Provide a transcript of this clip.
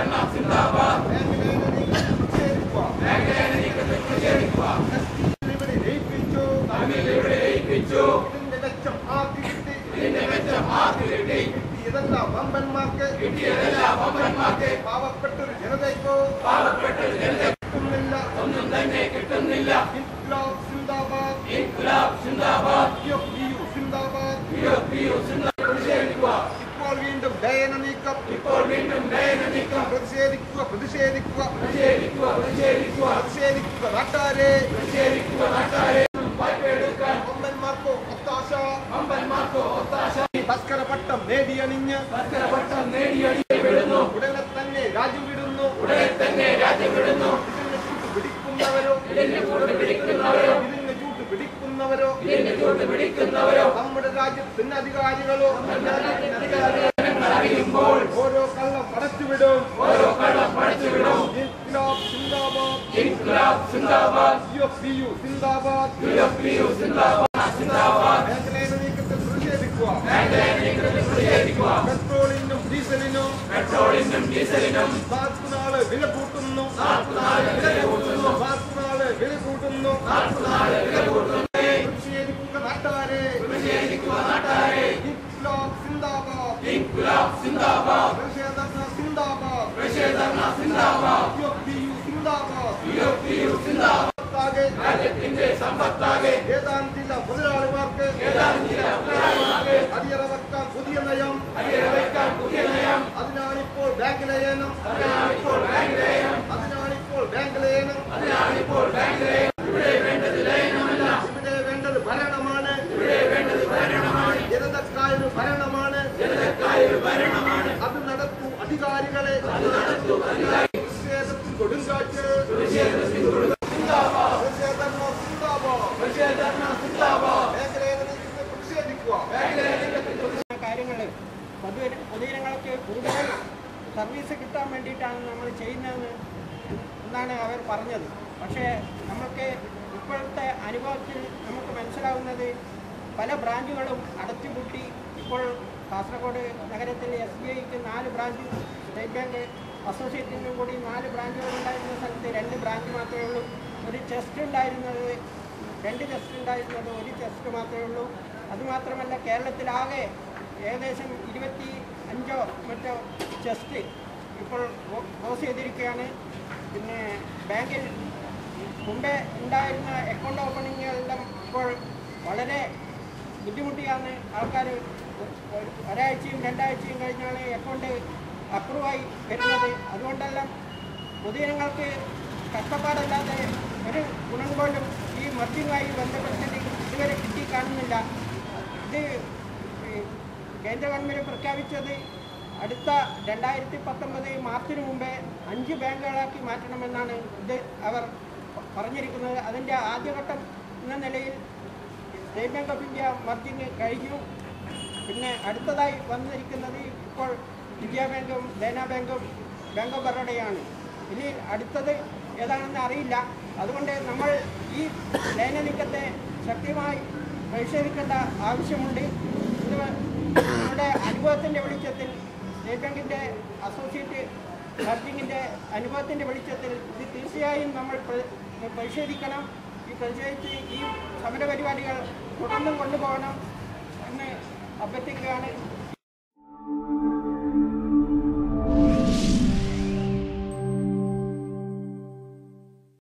ഇതിന്റെ മെച്ചം ആർക്ക് കിട്ടി കിട്ടിയതെല്ലാം വമ്പന്മാർക്ക് പാവപ്പെട്ടൊരു ജനതയ്ക്കോ കിട്ടുന്നില്ല ഒന്നും തന്നെ കിട്ടുന്നില്ല ഇൻക്ലാബ് സിന്ദാബാദ് ഇൻക്ലാബ് സിന്ദാബാദ് സിന്ദാബാദ് ഇപ്പോൾ വീണ്ടും ദയന നീക്കം ഇപ്പോൾ വീണ്ടും ദയന നീക്കം പ്രതിഷേധിക്കുക പ്രതിഷേധിക്കുക പ്രതിഷേധിക്കുക പ്രതിഷേധിക്കുക പ്രതിഷേധിക്കുക നാട്ടാരെ പ്രതിഷേധിക്കുക നാട്ടാരെ അമ്പന്മാർക്കോ ഒത്താശ അമ്പന്മാർക്കോ ഒത്താശ തസ്കര പട്ടം നേടിയണിഞ്ഞ് തസ്കര പട്ടം നേടിയണിഞ്ഞ് വിടുന്നു ഉടനെ തന്നെ രാജ്യം വിടുന്നു ഉടനെ തന്നെ രാജ്യം വിടുന്നു ഇതിന് ചൂട്ട് പിടിക്കുന്നവരോ ഇതിന് ചൂട്ട് പിടിക്കുന്നവരോ ഇതിന് ചൂട്ട് പിടിക്കുന്നവരോ ഇതിന് ചൂട്ട് പിടിക്കുന്നവരോ നമ്മുടെ രാജ്യത്തിന് അധികാരികളോ അറിയുമ്പോൾ ഓരോ കള്ളം പടച്ചുവിടും ഓരോ കള്ളം പടച്ചുവിടും ഇൻക്ലാബ് സിന്ദാബാദ് ഇൻക്ലാബ് സിന്ദാബാദ് യു എഫ് യു സിന്ദാബാദ് യു എഫ് യു സിന്ദാബാദ് സിന്ദാബാദ് മേഖലയുടെ നീക്കത്തിൽ പ്രതിഷേധിക്കുക മേഖലയുടെ നീക്കത്തിൽ പ്രതിഷേധിക്കുക പെട്രോളിനും ഡീസലിനും പെട്രോളിനും ഡീസലിനും നാൽപ്പനാള് വില കൂട്ടുന്നു നാൽപ്പനാള് വില കൂട്ടുന്നു നാൽപ്പനാള് വില കൂട്ടുന്നു നാൽപ്പനാള് വില കൂട്ടുന്നു പ്രതിഷേധിക്കുക നാട്ടാരെ പ്രതിഷേധിക്കുക നാട്ടാരെ ഇൻക്ലാബ് സിന്ദാബാദ് ഇൻക്ലാബ് സിന്ദാബാദ് പ്രതിഷേധർണ സിന്ദാബാദ് പ്രതിഷേധർണ സിന്ദാബാദ് യു പി യു സിന്ദാബാദ് യു പി യു സിന്ദാബാദ് രാജ്യത്തിന്റെ സമ്പത്താകെ ഏതാനും ചില മുതലാളിമാർക്ക് ഏതാനും ചില മുതലാളിമാർക്ക് അടിയറ വെക്കാൻ പുതിയ നയം അടിയറ വെക്കാൻ പുതിയ നയം അതിനാണിപ്പോൾ ബാങ്ക് ലയനം അതിനാണിപ്പോൾ ബാങ്ക് ലയനം അതിനാണിപ്പോൾ ബാങ്ക് ലയനം അതിനാണിപ്പോൾ ബാങ്ക് ലയനം ഇവിടെ വേണ്ടത് ലയനമല്ല ഇവിടെ വേണ്ടത് ഭരണമാണ് ഇവിടെ വേണ്ടത് ഭരണമാണ് ജനതക്കായൊരു ഭരണമാണ് ജനതക്കായൊരു ഭരണമാണ് അത് നടത്തൂ അധികാരികളെ അത് നടത്തൂ അധികാരി പ്രതിഷേധത്തിൽ കൊടുങ്കാറ്റ് പ്രതിഷേധത്തിൽ സിന്ദാബാദ് പ്രതിഷേധർണ സിന്ദാബാദ് പ്രതിഷേധർണ സിന്ദാബാദ് മേഖലയെ പ്രതിഷേധിക്കുക മേഖലയെ കാര്യങ്ങൾ പൊതു പൊതുജനങ്ങൾക്ക് കൂടുതൽ സർവീസ് കിട്ടാൻ വേണ്ടിയിട്ടാണ് നമ്മൾ ചെയ്യുന്നതെന്ന് എന്നാണ് അവർ പറഞ്ഞത് പക്ഷേ നമുക്ക് ഇപ്പോഴത്തെ അനുഭവത്തിൽ നമുക്ക് മനസ്സിലാവുന്നത് പല ബ്രാഞ്ചുകളും അടച്ചുപൂട്ടി ഇപ്പോൾ കാസർഗോഡ് നഗരത്തിൽ എസ് ബി ഐക്ക് നാല് ബ്രാഞ്ച് സ്റ്റേറ്റ് ബാങ്ക് അസോസിയേറ്റിനും കൂടി നാല് ബ്രാഞ്ചുകൾ ഉണ്ടായിരുന്ന സ്ഥലത്ത് രണ്ട് ബ്രാഞ്ച് മാത്രമേ ഉള്ളൂ ഒരു ചെസ്റ്റ് ഉണ്ടായിരുന്നത് രണ്ട് ചെസ്റ്റ് ഉണ്ടായിരുന്നത് ഒരു ചെസ്റ്റ് മാത്രമേ ഉള്ളൂ അതുമാത്രമല്ല കേരളത്തിലാകെ ഏകദേശം ഇരുപത്തി അഞ്ചോ മറ്റോ ചെസ്റ്റ് ഇപ്പോൾ ക്ലോസ് ചെയ്തിരിക്കുകയാണ് പിന്നെ ബാങ്കിൽ മുമ്പേ ഉണ്ടായിരുന്ന അക്കൗണ്ട് ഓപ്പണിങ്ങുകളെല്ലാം ഇപ്പോൾ വളരെ ബുദ്ധിമുട്ടിയാണ് ആൾക്കാർ ഒരാഴ്ചയും രണ്ടാഴ്ചയും കഴിഞ്ഞാണ് അക്കൗണ്ട് അപ്രൂവായി വരുന്നത് അതുകൊണ്ടെല്ലാം പൊതുജനങ്ങൾക്ക് കഷ്ടപ്പാടല്ലാതെ ഒരു ഗുണം പോലും ഈ മദ്യവുമായി ബന്ധപ്പെട്ടിട്ട് ഇതുവരെ കിട്ടി കാണുന്നില്ല ഇത് ഈ കേന്ദ്ര ഗവൺമെൻറ് പ്രഖ്യാപിച്ചത് അടുത്ത രണ്ടായിരത്തി പത്തൊമ്പത് മാർച്ചിന് മുമ്പേ അഞ്ച് ബാങ്കുകളാക്കി മാറ്റണമെന്നാണ് ഇത് അവർ പറഞ്ഞിരിക്കുന്നത് അതിൻ്റെ ആദ്യഘട്ടം എന്ന നിലയിൽ State Bank of India merging കഴിഞ്ഞു പിന്നെ അടുത്തതായി വന്നിരിക്കുന്നത് ഇപ്പോൾ വിജയ ബാങ്കും ദേന ബാങ്കും ബാങ്ക് ഓഫ് ബറോഡയാണ് ഇനി അടുത്തത് ഏതാണെന്ന് അറിയില്ല അതുകൊണ്ട് നമ്മൾ ഈ ലയന നീക്കത്തെ ശക്തിയുമായി പരിശോധിക്കേണ്ട ആവശ്യമുണ്ട് ഇത് നമ്മുടെ അനുഭവത്തിൻ്റെ വെളിച്ചത്തിൽ സ്റ്റേറ്റ് ബാങ്കിൻ്റെ അസോസിയേറ്റ് മർജിങ്ങിൻ്റെ അനുഭവത്തിൻ്റെ വെളിച്ചത്തിൽ ഇത് തീർച്ചയായും നമ്മൾ പ്ര- പരിശോധിക്കണം ഈ പ്രതിഷേധിച്ച് ഈ സമരപരിപാടികൾ തുടർന്നും കൊണ്ടുപോകണം എന്ന് അഭ്യർത്ഥിക്കുകയാണ്